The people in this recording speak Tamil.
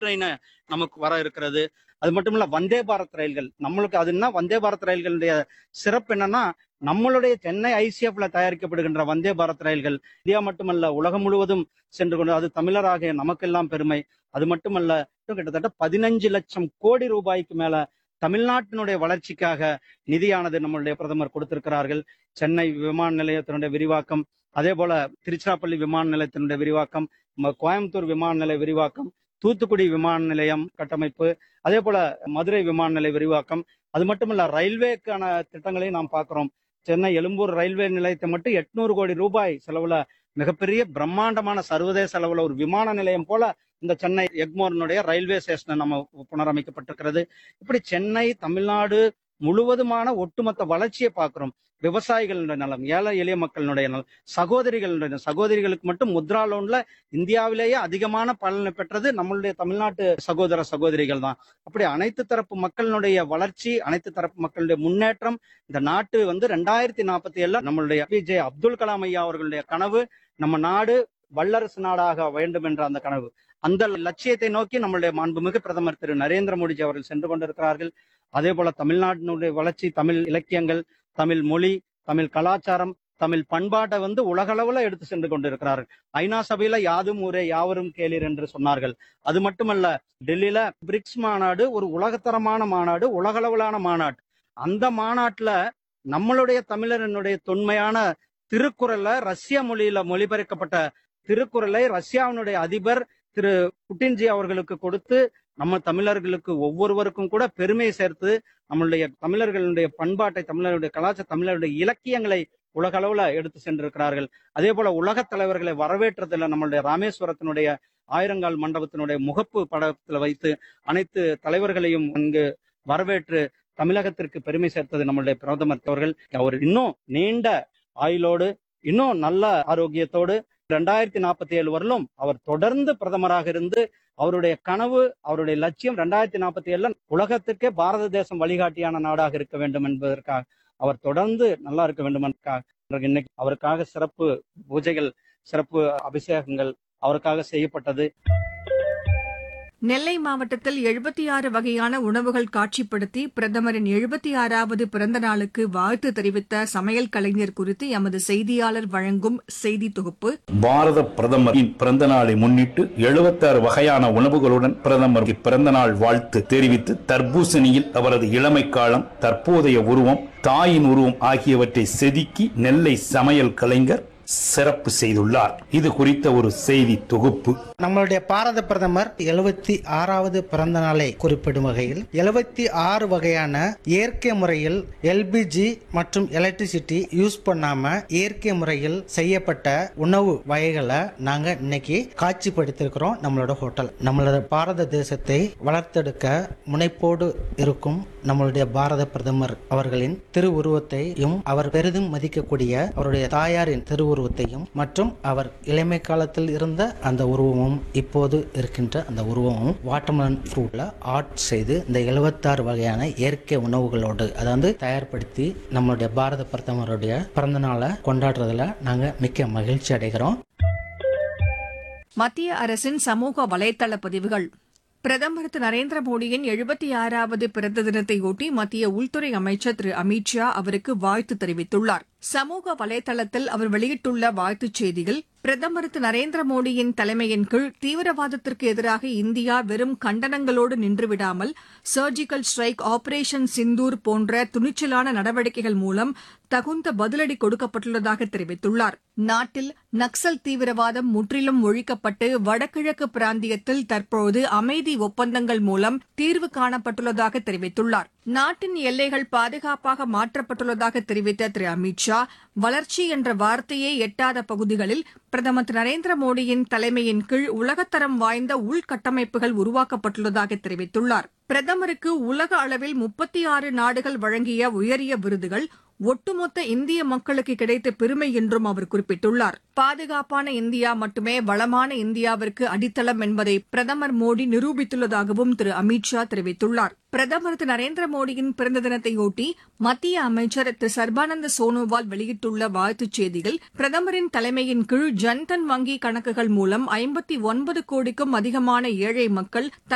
ட்ரெயின் நமக்கு வர இருக்கிறது அது மட்டும் இல்ல வந்தே பாரத் ரயில்கள் நம்மளுக்கு அதுன்னா வந்தே பாரத் ரயில்களுடைய சிறப்பு என்னன்னா நம்மளுடைய சென்னை ஐசிஎஃப்ல தயாரிக்கப்படுகின்ற வந்தே பாரத் ரயில்கள் இந்தியா மட்டுமல்ல உலகம் முழுவதும் சென்று கொண்டு அது தமிழராக நமக்கெல்லாம் பெருமை அது மட்டுமல்ல கிட்டத்தட்ட பதினஞ்சு லட்சம் கோடி ரூபாய்க்கு மேல தமிழ்நாட்டினுடைய வளர்ச்சிக்காக நிதியானது நம்மளுடைய பிரதமர் கொடுத்திருக்கிறார்கள் சென்னை விமான நிலையத்தினுடைய விரிவாக்கம் அதே போல திருச்சிராப்பள்ளி விமான நிலையத்தினுடைய விரிவாக்கம் ம- கோயம்புத்தூர் விமான நிலைய விரிவாக்கம் தூத்துக்குடி விமான நிலையம் கட்டமைப்பு அதே போல மதுரை விமான நிலைய விரிவாக்கம் அது மட்டுமல்ல ரயில்வேக்கான திட்டங்களையும் நாம் பார்க்கிறோம் சென்னை எழும்பூர் ரயில்வே நிலையத்தை மட்டும் எட்நூறு கோடி ரூபாய் செலவுல மிகப்பெரிய பிரம்மாண்டமான சர்வதேச அளவுல ஒரு விமான நிலையம் போல இந்த சென்னை எக்மோர்னுடைய ரயில்வே ஸ்டேஷனை நம்ம புனரமைக்கப்பட்டிருக்கிறது இப்படி சென்னை தமிழ்நாடு முழுவதுமான ஒட்டுமொத்த வளர்ச்சியை பார்க்கிறோம் விவசாயிகளுடைய நலம் ஏழை எளிய மக்களுடைய நலம் சகோதரிகளுடைய நலம். சகோதரிகளுக்கு மட்டும் முத்ரா லோன்ல இந்தியாவிலேயே அதிகமான பலனை பெற்றது நம்மளுடைய தமிழ்நாட்டு சகோதர சகோதரிகள் தான் அப்படி அனைத்து தரப்பு மக்களினுடைய வளர்ச்சி அனைத்து தரப்பு மக்களுடைய முன்னேற்றம் இந்த நாட்டு வந்து ரெண்டாயிரத்தி நாற்பத்தி ஏழுல நம்மளுடைய பிஜே அப்துல் கலாம் ஐயா அவர்களுடைய கனவு நம்ம நாடு வல்லரசு நாடாக வேண்டும் என்ற அந்த கனவு அந்த லட்சியத்தை நோக்கி நம்மளுடைய மாண்புமிகு பிரதமர் திரு நரேந்திர மோடிஜி அவர்கள் சென்று கொண்டிருக்கிறார்கள் அதே போல தமிழ்நாட்டினுடைய வளர்ச்சி தமிழ் இலக்கியங்கள் தமிழ் மொழி தமிழ் கலாச்சாரம் தமிழ் பண்பாட்டை வந்து உலகளவுல எடுத்து சென்று கொண்டிருக்கிறார்கள் ஐநா சபையில யாதும் ஊரே யாவரும் கேளீர் என்று சொன்னார்கள் அது மட்டுமல்ல டெல்லியில பிரிக்ஸ் மாநாடு ஒரு உலகத்தரமான மாநாடு உலகளவிலான மாநாடு அந்த மாநாட்டுல நம்மளுடைய தமிழரனுடைய தொன்மையான திருக்குறளை ரஷ்ய மொழியில மொழிபெயர்க்கப்பட்ட திருக்குறளை ரஷ்யாவினுடைய அதிபர் திரு புட்டின்ஜி அவர்களுக்கு கொடுத்து நம்ம தமிழர்களுக்கு ஒவ்வொருவருக்கும் கூட பெருமை சேர்த்து நம்மளுடைய தமிழர்களுடைய பண்பாட்டை தமிழருடைய கலாச்சார தமிழருடைய இலக்கியங்களை உலக அளவுல எடுத்து சென்றிருக்கிறார்கள் அதே போல உலக தலைவர்களை வரவேற்றதுல நம்மளுடைய ராமேஸ்வரத்தினுடைய ஆயிரங்கால் மண்டபத்தினுடைய முகப்பு படத்துல வைத்து அனைத்து தலைவர்களையும் இங்கு வரவேற்று தமிழகத்திற்கு பெருமை சேர்த்தது நம்மளுடைய பிரதமர் அவர்கள் அவர் இன்னும் நீண்ட ஆயுளோடு இன்னும் நல்ல ஆரோக்கியத்தோடு ரெண்டாயிரத்தி நாற்பத்தி ஏழு வரலும் அவர் தொடர்ந்து பிரதமராக இருந்து அவருடைய கனவு அவருடைய லட்சியம் ரெண்டாயிரத்தி நாற்பத்தி ஏழுல உலகத்துக்கே பாரத தேசம் வழிகாட்டியான நாடாக இருக்க வேண்டும் என்பதற்காக அவர் தொடர்ந்து நல்லா இருக்க வேண்டும் என்பதற்காக இன்னைக்கு அவருக்காக சிறப்பு பூஜைகள் சிறப்பு அபிஷேகங்கள் அவருக்காக செய்யப்பட்டது நெல்லை மாவட்டத்தில் எழுபத்தி ஆறு வகையான உணவுகள் காட்சிப்படுத்தி பிரதமரின் எழுபத்தி ஆறாவது பிறந்த நாளுக்கு வாழ்த்து தெரிவித்த சமையல் கலைஞர் குறித்து எமது செய்தியாளர் வழங்கும் செய்தி தொகுப்பு பாரத பிரதமரின் பிறந்த நாளை முன்னிட்டு 76 வகையான உணவுகளுடன் பிரதமர் பிறந்த நாள் வாழ்த்து தெரிவித்து தர்பூசணியில் அவரது இளமை காலம் தற்போதைய உருவம் தாயின் உருவம் ஆகியவற்றை செதுக்கி நெல்லை சமையல் கலைஞர் சிறப்பு செய்துள்ளார் இது குறித்த ஒரு செய்தி தொகுப்பு நம்மளுடைய பாரத பிரதமர் எழுபத்தி ஆறாவது பிறந்த நாளை குறிப்பிடும் வகையில் எழுபத்தி ஆறு வகையான இயற்கை முறையில் எல்பிஜி மற்றும் எலக்ட்ரிசிட்டி யூஸ் பண்ணாம இயற்கை முறையில் செய்யப்பட்ட உணவு வகைகளை நாங்க இன்னைக்கு காட்சிப்படுத்தியிருக்கிறோம் நம்மளோட ஹோட்டல் நம்மளோட பாரத தேசத்தை வளர்த்தெடுக்க முனைப்போடு இருக்கும் நம்மளுடைய பாரத பிரதமர் அவர்களின் திருவுருவத்தையும் அவர் பெரிதும் மதிக்கக்கூடிய அவருடைய தாயாரின் திருவுருவத்தையும் மற்றும் அவர் இளமை காலத்தில் இருந்த அந்த உருவமும் இப்போது இருக்கின்ற அந்த உருவமும் வாட்டர்மெலன் ஃப்ரூட்ல ஆர்ட் செய்து இந்த 76 வகையான இயற்கை உணவுகளோடு அதாவது தயார்படுத்தி நம்மளுடைய பாரத பிரதமருடைய பிறந்த நாளை கொண்டாடுறதுல நாங்க மிக்க மகிழ்ச்சி அடைகிறோம் மத்திய அரசின் சமூக வலைதள பதிவுகள் பிரதமர் திரு நரேந்திர மோடியின் எழுபத்தி ஆறாவது பிறந்த தினத்தையொட்டி மத்திய உள்துறை அமைச்சர் திரு அமித் ஷா அவருக்கு வாழ்த்து தெரிவித்துள்ளார் சமூக வலைதளத்தில் அவர் வெளியிட்டுள்ள வாழ்த்துச் செய்தியில் பிரதமர் திரு நரேந்திர மோடியின் தலைமையின் கீழ் தீவிரவாதத்திற்கு எதிராக இந்தியா வெறும் கண்டனங்களோடு நின்றுவிடாமல் சர்ஜிக்கல் ஸ்ட்ரைக் ஆபரேஷன் சிந்தூர் போன்ற துணிச்சலான நடவடிக்கைகள் மூலம் தகுந்த பதிலடி கொடுக்கப்பட்டுள்ளதாக தெரிவித்துள்ளார் நாட்டில் நக்சல் தீவிரவாதம் முற்றிலும் ஒழிக்கப்பட்டு வடகிழக்கு பிராந்தியத்தில் தற்போது அமைதி ஒப்பந்தங்கள் மூலம் தீர்வு காணப்பட்டுள்ளதாக தெரிவித்துள்ளார் நாட்டின் எல்லைகள் பாதுகாப்பாக மாற்றப்பட்டுள்ளதாக தெரிவித்த திரு அமித் ஷா வளர்ச்சி என்ற வார்த்தையே எட்டாத பகுதிகளில் பிரதமர் திரு நரேந்திர மோடியின் தலைமையின் கீழ் உலகத்தரம் வாய்ந்த உள்கட்டமைப்புகள் உருவாக்கப்பட்டுள்ளதாக தெரிவித்துள்ளார் பிரதமருக்கு உலக அளவில் முப்பத்தி ஆறு நாடுகள் வழங்கிய உயரிய விருதுகள் ஒட்டுமொத்த இந்திய மக்களுக்கு கிடைத்த பெருமை என்றும் அவர் குறிப்பிட்டுள்ளார் பாதுகாப்பான இந்தியா மட்டுமே வளமான இந்தியாவிற்கு அடித்தளம் என்பதை பிரதமர் மோடி நிரூபித்துள்ளதாகவும் திரு அமித் ஷா தெரிவித்துள்ளார் பிரதமர் திரு நரேந்திர மோடியின் பிறந்த தினத்தையொட்டி மத்திய அமைச்சர் திரு சர்பானந்த சோனோவால் வெளியிட்டுள்ள வாழ்த்துச் செய்தியில் பிரதமரின் தலைமையின் கீழ் ஜன்தன் வங்கி கணக்குகள் மூலம் ஐம்பத்தி ஒன்பது கோடிக்கும் அதிகமான ஏழை மக்கள்